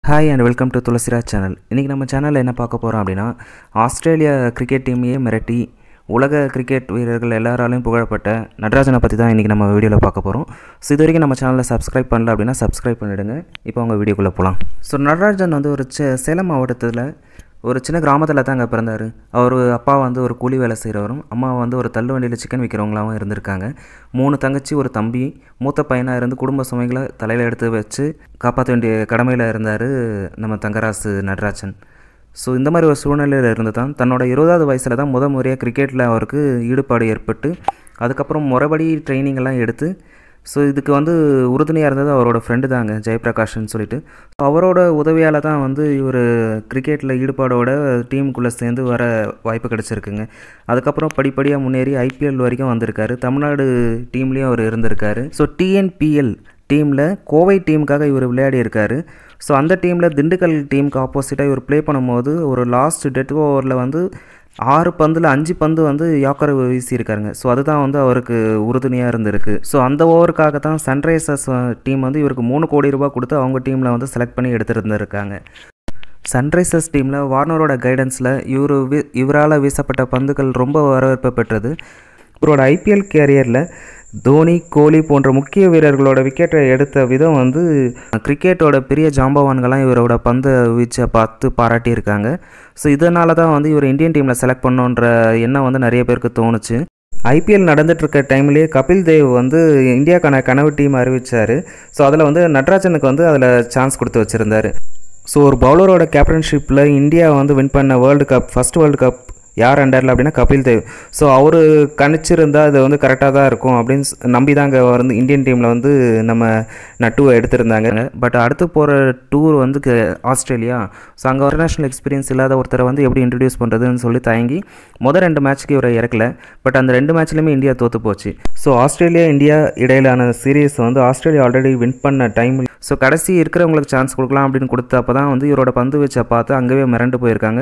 hi and welcome to Thulasiraj channel இன்றைக்கி நம்ம சேனலில் என்ன பார்க்க போகிறோம் அப்படின்னா ஆஸ்திரேலியா கிரிக்கெட் டீமையே மிரட்டி உலக கிரிக்கெட் வீரர்கள் எல்லாராலையும் புகழப்பட்ட நடராஜனை பற்றி தான் இன்றைக்கி நம்ம வீடியோவில் பார்க்க போகிறோம் ஸோ இது வரைக்கும் நம்ம சேனலில் சப்ஸ்கிரைப் பண்ணல அப்படின்னா சப்ஸ்கிரைப் பண்ணிவிடுங்க இப்போ அவங்க வீடியோக்குள்ளே போகலாம் ஸோ நடராஜன் வந்து ஒரு சே சேலம் மாவட்டத்தில் ஒரு சின்ன கிராமத்தில் தான் அங்கே பிறந்தார் அவர் அப்பா வந்து ஒரு கூலி வேலை செய்கிறவரும் அம்மா வந்து ஒரு தள்ளு வண்டியில் சிக்கன் விற்கிறவங்களாகவும் இருந்திருக்காங்க மூணு தங்கச்சி ஒரு தம்பி மூத்த பையனாக இருந்து குடும்ப சுமைகளை தலையில் எடுத்து வச்சு காப்பாற்ற வேண்டிய கடமையில் இருந்தார் நம்ம தங்கராசு நடராஜன் ஸோ இந்த மாதிரி ஒரு சூழ்நிலையில் இருந்து தான் தன்னோட இருபதாவது வயசில் தான் முத முறையாக கிரிக்கெட்டில் அவருக்கு ஈடுபாடு ஏற்பட்டு அதுக்கப்புறம் முறைப்படி ட்ரைனிங் எல்லாம் எடுத்து ஸோ இதுக்கு வந்து உறுதுணையாக இருந்தது அவரோட ஃப்ரெண்டு தாங்க ஜெயபிரகாஷ்னு சொல்லிட்டு அவரோட உதவியால் தான் வந்து இவர் கிரிக்கெட்டில் ஈடுபாடோட டீமுக்குள்ளே சேர்ந்து வர வாய்ப்பு கிடச்சிருக்குங்க அதுக்கப்புறம் படிப்படியாக முன்னேறி ஐபிஎல் வரைக்கும் வந்திருக்காரு தமிழ்நாடு டீம்லேயும் அவர் இருந்திருக்காரு ஸோ டிஎன்பிஎல் டீமில் கோவை டீமுக்காக இவர் விளையாடி இருக்காரு ஸோ அந்த டீமில் திண்டுக்கல் டீமுக்கு ஆப்போசிட்டாக இவர் ப்ளே பண்ணும்போது ஒரு லாஸ்ட் டெட் ஓவரில் வந்து ஆறு பந்தில் அஞ்சு பந்து வந்து யாக்கர் வீசியிருக்காருங்க ஸோ அதுதான் வந்து அவருக்கு உறுதுணையாக இருந்திருக்கு ஸோ அந்த ஓவருக்காக தான் சன்ரைசர்ஸ் டீம் வந்து இவருக்கு மூணு கோடி ரூபாய் கொடுத்து அவங்க டீமில் வந்து செலக்ட் பண்ணி எடுத்துருந்துருக்காங்க சன்ரைசர்ஸ் டீமில் வார்னரோட கைடன்ஸில் இவர் வீ இவரால் வீசப்பட்ட பந்துகள் ரொம்ப வரவேற்பு பெற்றது இவரோட ஐபிஎல் கேரியரில் தோனி கோலி போன்ற முக்கிய வீரர்களோட விக்கெட்டை எடுத்த விதம் வந்து கிரிக்கெட்டோட பெரிய ஜாம்பவான்கள்லாம் இவரோட பந்து வீச்சை பார்த்து பாராட்டியிருக்காங்க ஸோ இதனால தான் வந்து இவர் இந்தியன் டீமில் செலக்ட் பண்ணுன்ற எண்ணம் வந்து நிறைய பேருக்கு தோணுச்சு ஐபிஎல் நடந்துட்டுருக்க டைம்லேயே கபில் தேவ் வந்து இந்தியாக்கான கனவு டீம் அறிவித்தார் ஸோ அதில் வந்து நட்ராஜனுக்கு வந்து அதில் சான்ஸ் கொடுத்து வச்சுருந்தாரு ஸோ ஒரு பவுலரோட கேப்டன்ஷிப்பில் இந்தியா வந்து வின் பண்ண world cup first world cup யார் அண்டரில் அப்படின்னா கபில் தேவ் ஸோ அவர் கணிச்சிருந்தால் அது வந்து கரெக்டாக தான் இருக்கும் அப்படின்னு ஸ்- நம்பி தாங்க வந்து இந்தியன் டீமில் வந்து நம்ம நட்டுவை எடுத்திருந்தாங்க பட் அடுத்து போகிற டூர் வந்து க- ஆஸ்திரேலியா ஸோ அங்கே இன்டர்நேஷ்னல் எக்ஸ்பீரியன்ஸ் இல்லாத ஒருத்தரை வந்து எப்படி இன்ட்ரடியூஸ் பண்ணுறதுன்னு சொல்லி தயங்கி மொதல் ரெண்டு மேட்ச்க்கு இவரை இறக்கல பட் அந்த ரெண்டு மேட்ச்லையுமே இந்தியா தோற்று போச்சு ஸோ ஆஸ்திரேலியா இந்தியா இடையிலான சீரீஸ் வந்து ஆஸ்திரேலியா ஆல்ரெடி வின் பண்ண டைமில் ஸோ கடைசி இருக்கிறவங்களுக்கு சான்ஸ் கொடுக்கலாம் அப்படின்னு கொடுத்தப்ப தான் வந்து இவரோட பந்து வச்சை பார்த்து அங்கேயே மிரண்டு போயிருக்காங்க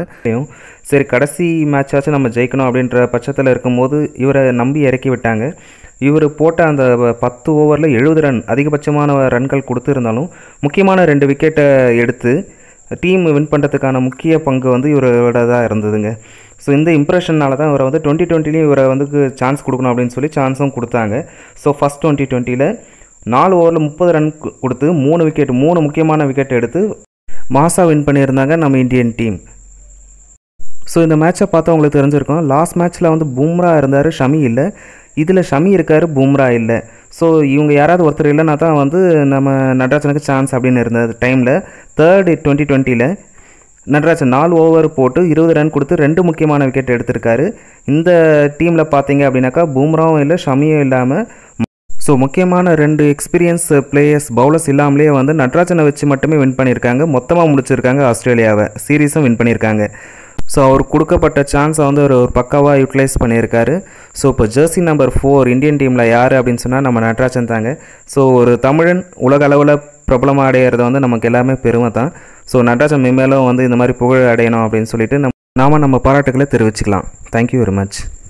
சரி கடைசி மேட்சாச்சும் நம்ம ஜெயிக்கணும் அப்படின்ற பட்சத்தில் இருக்கும்போது இவரை நம்பி இறக்கி விட்டாங்க இவர் போட்ட அந்த ப- பத்து ஓவரில் எழுபது ரன் அதிகபட்சமான ரன்கள் கொடுத்துருந்தாலும் முக்கியமான ரெண்டு விக்கெட்டை எடுத்து டீம் வின் பண்ணுறதுக்கான முக்கிய பங்கு வந்து இவரோட தான் இருந்ததுங்க ஸோ இந்த இம்ப்ரெஷனால தான் இவரை வந்து டுவெண்ட்டி டுவெண்ட்டிலையும் இவரை வந்து சான்ஸ் கொடுக்கணும் அப்படின்னு சொல்லி சான்ஸும் கொடுத்தாங்க ஸோ ஃபஸ்ட் டுவெண்ட்டி டுவெண்ட்டியில் நாலு ஓவரில் முப்பது ரன் கு- கொடுத்து மூணு விக்கெட் மூணு முக்கியமான விக்கெட் எடுத்து மாசா வின் பண்ணியிருந்தாங்க நம்ம இந்தியன் டீம் ஸோ இந்த மேட்சை பார்த்தா உங்களுக்கு தெரிஞ்சிருக்கும் லாஸ்ட் மேட்ச்சில் வந்து பும்ரா இருந்தார் ஷமி இல்லை இதில் ஷமி இருக்கார் பும்ரா இல்லை ஸோ இவங்க யாராவது ஒருத்தர் இல்லைனா தான் வந்து நம்ம நடராஜனுக்கு சான்ஸ் அப்படின்னு இருந்தது டைமில் தேர்ட் டுவெண்ட்டி டுவெண்ட்டியில் நடராஜன் நாலு ஓவர் போட்டு இருபது ரன் கொடுத்து ரெண்டு முக்கியமான விக்கெட் எடுத்திருக்காரு இந்த டீமில் பார்த்தீங்க அப்படின்னாக்கா பும்ராவும் இல்லை ஷமியும் இல்லாமல் ஸோ முக்கியமான ரெண்டு எக்ஸ்பீரியன்ஸ் பிளேயர்ஸ் பவுலர்ஸ் இல்லாமலே வந்து நட்ராஜனை வச்சு மட்டுமே வின் பண்ணியிருக்காங்க மொத்தமாக முடிச்சிருக்காங்க ஆஸ்திரேலியாவை சீரீஸும் வின் பண்ணியிருக்காங்க ஸோ அவர் கொடுக்கப்பட்ட சான்ஸை வந்து அவர் ஒரு பக்காவாக யூட்டிலைஸ் பண்ணியிருக்காரு ஸோ இப்போ ஜெர்சி நம்பர் ஃபோர் இந்தியன் டீமில் யார் அப்படின்னு சொன்னால் நம்ம நட்ராஜன் தாங்க ஸோ ஒரு தமிழன் உலக அளவில் பிரபலமாக அடையிறது வந்து நமக்கு எல்லாமே பெருமை தான் ஸோ நட்ராஜன் மென்மேலும் வந்து இந்த மாதிரி புகழ் அடையணும் அப்படின்னு சொல்லிட்டு நம்ம நாம நம்ம பாராட்டுகளை தெரிவிச்சுக்கலாம் தேங்க்யூ வெரி மச்